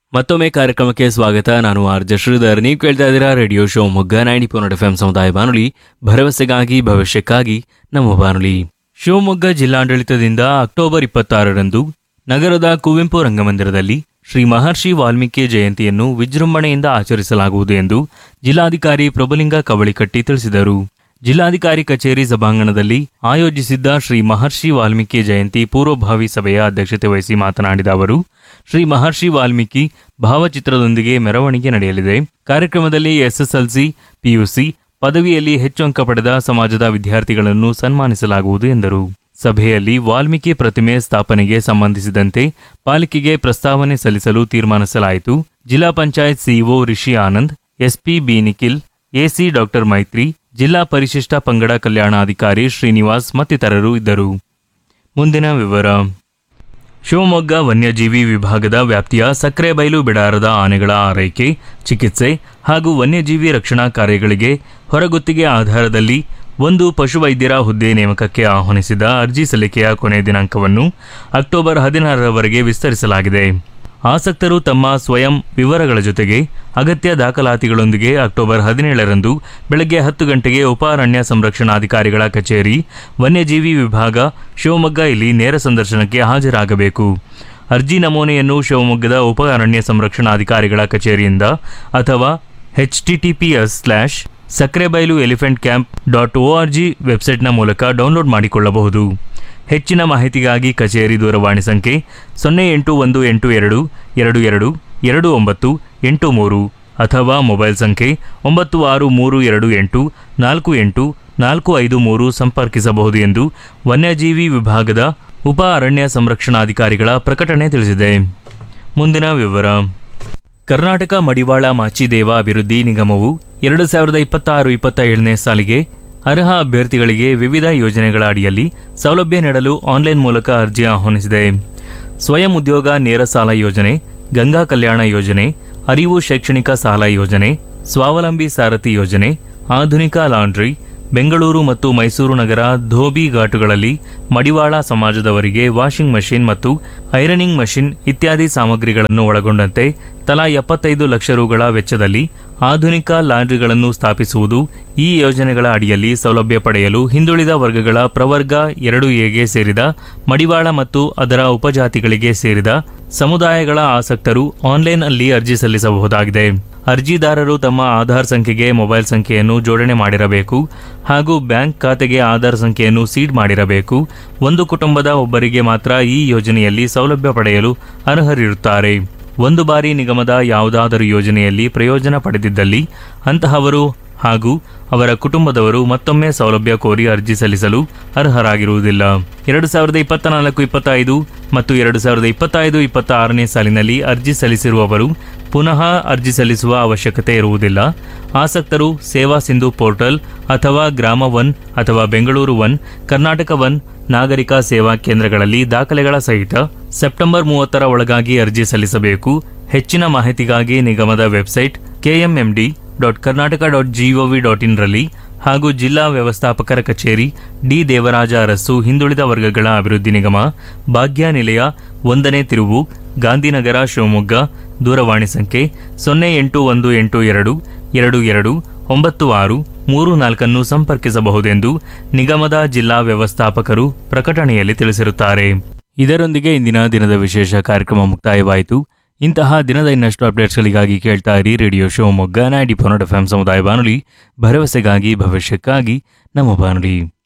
ಮತ್ತೊಮ್ಮೆ ಕಾರ್ಯಕ್ರಮಕ್ಕೆ ಸ್ವಾಗತ ನಾನು ಆರ್ ಜೆ ಶ್ರೀಧರ್ ನೀವು ಕೇಳ್ತಾ ಇದ್ದೀರಾ radio Shivamogga ninety point F ಸಮುದಾಯ ಬಾನುಲಿ ಭರವಸೆಗಾಗಿ ಭವಿಷ್ಯಕ್ಕಾಗಿ ನಮ್ಮ ಬಾನುಲಿ ಶಿವಮೊಗ್ಗ ಜಿಲ್ಲಾಡಳಿತದಿಂದ ಅಕ್ಟೋಬರ್ ಇಪ್ಪತ್ತಾರರಂದು ನಗರದ ಕುವೆಂಪು ರಂಗಮಂದಿರದಲ್ಲಿ ಶ್ರೀ ಮಹರ್ಷಿ ವಾಲ್ಮೀಕಿ ಜಯಂತಿಯನ್ನು ವಿಜೃಂಭಣೆಯಿಂದ ಆಚರಿಸಲಾಗುವುದು ಎಂದು ಜಿಲ್ಲಾಧಿಕಾರಿ ಪ್ರಭುಲಿಂಗ ಕವಳಿಕಟ್ಟಿ ತಿಳಿಸಿದರು ಜಿಲ್ಲಾಧಿಕಾರಿ ಕಚೇರಿ ಸಭಾಂಗಣದಲ್ಲಿ ಆಯೋಜಿಸಿದ್ದ ಶ್ರೀ ಮಹರ್ಷಿ ವಾಲ್ಮೀಕಿ ಜಯಂತಿ ಪೂರ್ವಭಾವಿ ಸಭೆಯ ಅಧ್ಯಕ್ಷತೆ ವಹಿಸಿ ಮಾತನಾಡಿದ ಅವರು ಶ್ರೀ ಮಹರ್ಷಿ ವಾಲ್ಮೀಕಿ ಭಾವಚಿತ್ರದೊಂದಿಗೆ ಮೆರವಣಿಗೆ ನಡೆಯಲಿದೆ ಕಾರ್ಯಕ್ರಮದಲ್ಲಿ ಎಸ್ಎಸ್ಎಲ್ಸಿ ಪಿಯುಸಿ ಪದವಿಯಲ್ಲಿ ಹೆಚ್ಚು ಅಂಕ ಪಡೆದ ಸಮಾಜದ ವಿದ್ಯಾರ್ಥಿಗಳನ್ನು ಸನ್ಮಾನಿಸಲಾಗುವುದು ಎಂದರು ಸಭೆಯಲ್ಲಿ ವಾಲ್ಮೀಕಿ ಪ್ರತಿಮೆ ಸ್ಥಾಪನೆಗೆ ಸಂಬಂಧಿಸಿದಂತೆ ಪಾಲಿಕೆಗೆ ಪ್ರಸ್ತಾವನೆ ಸಲ್ಲಿಸಲು ತೀರ್ಮಾನಿಸಲಾಯಿತು ಜಿಲ್ಲಾ panchayat CEO Rishi Anand SP B Nikhil AC doctor Maitri ಜಿಲ್ಲಾ ಪರಿಶಿಷ್ಟ ಪಂಗಡ ಕಲ್ಯಾಣಾಧಿಕಾರಿ ಶ್ರೀನಿವಾಸ್ ಮತ್ತಿತರರು ಇದ್ದರು ಮುಂದಿನ ವಿವರ ಶಿವಮೊಗ್ಗ ವನ್ಯಜೀವಿ ವಿಭಾಗದ ವ್ಯಾಪ್ತಿಯ ಸಕ್ರೆಬೈಲು ಬಿಡಾರದ ಆನೆಗಳ ಆರೈಕೆ ಚಿಕಿತ್ಸೆ ಹಾಗೂ ವನ್ಯಜೀವಿ ರಕ್ಷಣಾ ಕಾರ್ಯಗಳಿಗೆ ಹೊರಗುತ್ತಿಗೆ ಆಧಾರದಲ್ಲಿ ಒಂದು ಪಶುವೈದ್ಯರ ಹುದ್ದೆ ನೇಮಕಕ್ಕೆ ಆಹ್ವಾನಿಸಿದ ಅರ್ಜಿ ಸಲ್ಲಿಕೆಯ ಕೊನೆಯ ದಿನಾಂಕವನ್ನು ಅಕ್ಟೋಬರ್ ಹದಿನಾರರವರೆಗೆ ವಿಸ್ತರಿಸಲಾಗಿದೆ ಆಸಕ್ತರು ತಮ್ಮ ಸ್ವಯಂ ವಿವರಗಳ ಜೊತೆಗೆ ಅಗತ್ಯ ದಾಖಲಾತಿಗಳೊಂದಿಗೆ ಅಕ್ಟೋಬರ್ ಹದಿನೇಳರಂದು ಬೆಳಗ್ಗೆ ಹತ್ತು ಗಂಟೆಗೆ ಉಪ ಅರಣ್ಯ ಸಂರಕ್ಷಣಾಧಿಕಾರಿಗಳ ಕಚೇರಿ ವನ್ಯಜೀವಿ ವಿಭಾಗ ಶಿವಮೊಗ್ಗ ಇಲ್ಲಿ ನೇರ ಸಂದರ್ಶನಕ್ಕೆ ಹಾಜರಾಗಬೇಕು ಅರ್ಜಿ ನಮೂನೆಯನ್ನು ಶಿವಮೊಗ್ಗದ ಉಪ ಅರಣ್ಯ ಸಂರಕ್ಷಣಾಧಿಕಾರಿಗಳ ಕಚೇರಿಯಿಂದ ಅಥವಾ H T T P S slash Sakrebailu elephant camp dot O R G ವೆಬ್ಸೈಟ್ನ ಮೂಲಕ ಡೌನ್ಲೋಡ್ ಮಾಡಿಕೊಳ್ಳಬಹುದು ಹೆಚ್ಚಿನ ಮಾಹಿತಿಗಾಗಿ ಕಚೇರಿ ದೂರವಾಣಿ ಸಂಖ್ಯೆ ಸೊನ್ನೆ ಎಂಟು ಒಂದು ಎಂಟು ಎರಡು ಎರಡು ಎರಡು ಎರಡು ಒಂಬತ್ತು ಎಂಟು ಮೂರು ಅಥವಾ ಮೊಬೈಲ್ ಸಂಖ್ಯೆ ಒಂಬತ್ತು ಆರು ಮೂರು ಎರಡು ಎಂಟು ನಾಲ್ಕು ಎಂಟು ನಾಲ್ಕು ಐದು ಮೂರು ಸಂಪರ್ಕಿಸಬಹುದು ಎಂದು ವನ್ಯಜೀವಿ ವಿಭಾಗದ ಉಪ ಅರಣ್ಯ ಸಂರಕ್ಷಣಾಧಿಕಾರಿಗಳ ಪ್ರಕಟಣೆ ತಿಳಿಸಿದೆ ಮುಂದಿನ ವಿವರ ಕರ್ನಾಟಕ ಮಡಿವಾಳ ಮಾಚಿದೇವ ಅಭಿವೃದ್ಧಿ ನಿಗಮವು ಎರಡು ಸಾವಿರದ ಇಪ್ಪತ್ತಾರು ಇಪ್ಪತ್ತ ಏಳನೇ ಸಾಲಿಗೆ ಅರ್ಹ ಅಭ್ಯರ್ಥಿಗಳಿಗೆ ವಿವಿಧ ಯೋಜನೆಗಳ ಅಡಿಯಲ್ಲಿ ಸೌಲಭ್ಯ ನೀಡಲು ಆನ್ಲೈನ್ ಮೂಲಕ ಅರ್ಜಿ ಆಹ್ವಾನಿಸಿದೆ ಸ್ವಯಂ ಉದ್ಯೋಗ ನೇರ ಸಾಲ ಯೋಜನೆ ಗಂಗಾ ಕಲ್ಯಾಣ ಯೋಜನೆ ಅರಿವು ಶೈಕ್ಷಣಿಕ ಸಾಲ ಯೋಜನೆ ಸ್ವಾವಲಂಬಿ ಸಾರಥಿ ಯೋಜನೆ ಆಧುನಿಕ ಲಾಂಡ್ರಿ ಬೆಂಗಳೂರು ಮತ್ತು ಮೈಸೂರು ನಗರ ಧೋಬಿ ಘಾಟುಗಳಲ್ಲಿ ಮಡಿವಾಳ ಸಮಾಜದವರಿಗೆ ವಾಷಿಂಗ್ ಮಷಿನ್ ಮತ್ತು ಐರನಿಂಗ್ ಮಷಿನ್ ಇತ್ಯಾದಿ ಸಾಮಗ್ರಿಗಳನ್ನು ಒಳಗೊಂಡಂತೆ ತಲಾ ಎಪ್ಪತ್ತೈದು ಲಕ್ಷ ರುಗಳ ವೆಚ್ಚದಲ್ಲಿ ಆಧುನಿಕ ಲಾಂಡ್ರಿಗಳನ್ನು ಸ್ಥಾಪಿಸುವುದು ಈ ಯೋಜನೆಗಳ ಅಡಿಯಲ್ಲಿ ಸೌಲಭ್ಯ ಪಡೆಯಲು ಹಿಂದುಳಿದ ವರ್ಗಗಳ ಪ್ರವರ್ಗ ಎರಡು ಎಗೆ ಸೇರಿದ ಮಡಿವಾಳ ಮತ್ತು ಅದರ ಉಪಜಾತಿಗಳಿಗೆ ಸೇರಿದ ಸಮುದಾಯಗಳ ಆಸಕ್ತರು ಆನ್ಲೈನ್ ಅಲ್ಲಿ ಅರ್ಜಿ ಸಲ್ಲಿಸಬಹುದಾಗಿದೆ ಅರ್ಜಿದಾರರು ತಮ್ಮ ಆಧಾರ್ ಸಂಖ್ಯೆಗೆ ಮೊಬೈಲ್ ಸಂಖ್ಯೆಯನ್ನು ಜೋಡಣೆ ಮಾಡಿರಬೇಕು ಹಾಗೂ ಬ್ಯಾಂಕ್ ಖಾತೆಗೆ ಆಧಾರ್ ಸಂಖ್ಯೆಯನ್ನು ಸೀಡ್ ಮಾಡಿರಬೇಕು ಒಂದು ಕುಟುಂಬದ ಒಬ್ಬರಿಗೆ ಮಾತ್ರ ಈ ಯೋಜನೆಯಲ್ಲಿ ಸೌಲಭ್ಯ ಪಡೆಯಲು ಅರ್ಹರಿರುತ್ತಾರೆ ಒಂದು ಬಾರಿ ನಿಗಮದ ಯಾವುದಾದರೂ ಯೋಜನೆಯಲ್ಲಿ ಪ್ರಯೋಜನ ಪಡೆದಿದ್ದಲ್ಲಿ ಅಂತಹವರು ಹಾಗೂ ಅವರ ಕುಟುಂಬದವರು ಮತ್ತೊಮ್ಮೆ ಸೌಲಭ್ಯ ಕೋರಿ ಅರ್ಜಿ ಸಲ್ಲಿಸಲು ಅರ್ಹರಾಗಿರುವುದಿಲ್ಲ ಎರಡು ಸಾವಿರದ ಇಪ್ಪತ್ತ ನಾಲ್ಕು ಇಪ್ಪತ್ತೈದು ಮತ್ತು ಎರಡು ಸಾವಿರದ ಇಪ್ಪತ್ತೈದು ಇಪ್ಪತ್ತ ಆರನೇ ಸಾಲಿನಲ್ಲಿ ಅರ್ಜಿ ಸಲ್ಲಿಸಿರುವವರು ಪುನಃ ಅರ್ಜಿ ಸಲ್ಲಿಸುವ ಅವಶ್ಯಕತೆ ಇರುವುದಿಲ್ಲ ಆಸಕ್ತರು ಸೇವಾ ಸಿಂಧು ಪೋರ್ಟಲ್ ಅಥವಾ ಗ್ರಾಮ ಒನ್ ಅಥವಾ ಬೆಂಗಳೂರು ಒನ್ ಕರ್ನಾಟಕ ಒನ್ ನಾಗರಿಕ ಸೇವಾ ಕೇಂದ್ರಗಳಲ್ಲಿ ದಾಖಲೆಗಳ ಸಹಿತ ಸೆಪ್ಟೆಂಬರ್ ಮೂವತ್ತರ ಒಳಗಾಗಿ ಅರ್ಜಿ ಸಲ್ಲಿಸಬೇಕು ಹೆಚ್ಚಿನ ಮಾಹಿತಿಗಾಗಿ ನಿಗಮದ website KMMD dot Karnataka dot GOV dot ಇನ್ರಲ್ಲಿ ಹಾಗೂ ಜಿಲ್ಲಾ ವ್ಯವಸ್ಥಾಪಕರ ಕಚೇರಿ ಡಿ ದೇವರಾಜ ಅರಸು ಹಿಂದುಳಿದ ವರ್ಗಗಳ ಅಭಿವೃದ್ಧಿ ನಿಗಮ ಭಾಗ್ಯ ನಿಲಯ ಒಂದನೇ ತಿರುವು ಗಾಂಧಿನಗರ ಶಿವಮೊಗ್ಗ ದೂರವಾಣಿ ಸಂಖ್ಯೆ ಸೊನ್ನೆ ಎಂಟು ಒಂದು ಎಂಟು ಎರಡು ಎರಡು ಎರಡು ಒಂಬತ್ತು ಆರು ಮೂರು ನಾಲ್ಕನ್ನು ಸಂಪರ್ಕಿಸಬಹುದೆಂದು ನಿಗಮದ ಜಿಲ್ಲಾ ವ್ಯವಸ್ಥಾಪಕರು ಪ್ರಕಟಣೆಯಲ್ಲಿ ತಿಳಿಸಿರುತ್ತಾರೆ ಇದರೊಂದಿಗೆ ಇಂದಿನ ದಿನದ ವಿಶೇಷ ಕಾರ್ಯಕ್ರಮ ಮುಕ್ತಾಯವಾಯಿತು ಇಂತಹ ದಿನದ ಇನ್ನಷ್ಟು ಅಪ್ಡೇಟ್ಸ್ಗಳಿಗಾಗಿ ಕೇಳ್ತಾ ಇರಿ radio Shivamogga ninety four F M ಸಮುದಾಯ ಬಾನುಲಿ ಭರವಸೆಗಾಗಿ ಭವಿಷ್ಯಕ್ಕಾಗಿ ನಮ್ಮ ಬಾನುಲಿ